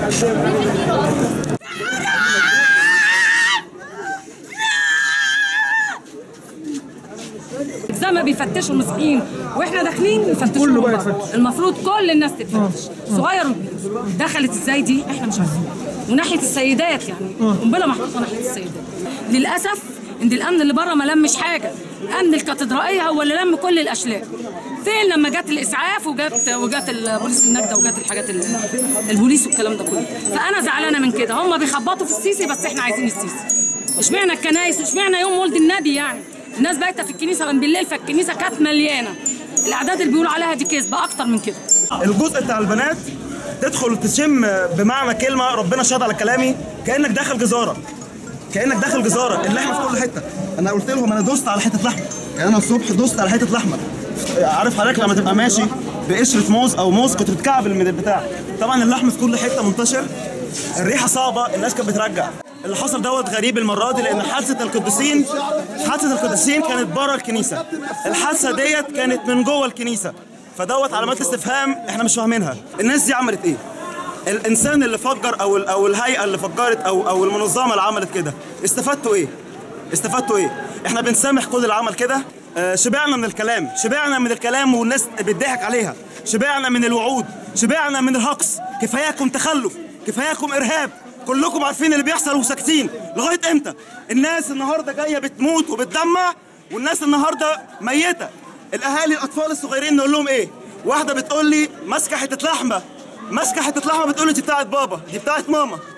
زي ما بيفتشوا المسيحيين واحنا داخلين يفتشوا كله بقى من بره. يتفتش. المفروض كل الناس تتفتش صغير وكبير دخلت ازاي دي احنا مش عارفين وناحيه السيدات يعني قنبله محطوطه ناحيه السيدات للاسف ان الامن اللي بره ما لمش حاجه امن الكاتدرائيه هو اللي لم كل الاشلاء فين لما جت الاسعاف وجت وجت البوليس النجده وجت الحاجات ال- البوليس والكلام ده كله فانا زعلانه من كده هم بيخبطوا في السيسي بس احنا عايزين السيسي اشمعنى الكنايس اشمعنى يوم ولد النبي يعني الناس بايته في الكنيسه من بالليل فالكنيسه كانت مليانه الاعداد اللي بيقولوا عليها دي كذبه اكتر من كده الجزء بتاع البنات تدخل وتشم بمعنى كلمه ربنا شهد على كلامي كانك داخل جزاره كانك داخل جزاره اللحمه في كل حته انا قلت لهم انا دوست على حته لحمه يعني انا الصبح دوست على حته لحمه عارف حضرتك لما تبقى ماشي بقشره موز او موز كنت بتكعبل من البتاع طبعا اللحم في كل حته منتشر الريحه صعبه الناس كانت بترجع اللي حصل دوت غريب المره دي لان حادثه القديسين حادثه القديسين كانت بره الكنيسه الحادثه ديت كانت من جوه الكنيسه فدوت علامات استفهام احنا مش فاهمينها الناس دي عملت ايه الانسان اللي فجر او ال- او الهيئه اللي فجرت او او المنظمه اللي عملت كده استفدتوا ايه استفدتوا ايه احنا بنسامح كل اللي عمل كده آه، شبعنا من الكلام شبعنا من الكلام والناس بتضحك عليها شبعنا من الوعود شبعنا من الهقص كفاياكم تخلف كفاياكم ارهاب كلكم عارفين اللي بيحصل وساكتين لغايه امتى الناس النهارده جايه بتموت وبتدمع والناس النهارده ميته الاهالي الاطفال الصغيرين نقول لهم ايه واحده بتقول لي ماسكه حته لحمه ماسكه حته لحمه بتقول لي دي بتاعت بابا دي بتاعت ماما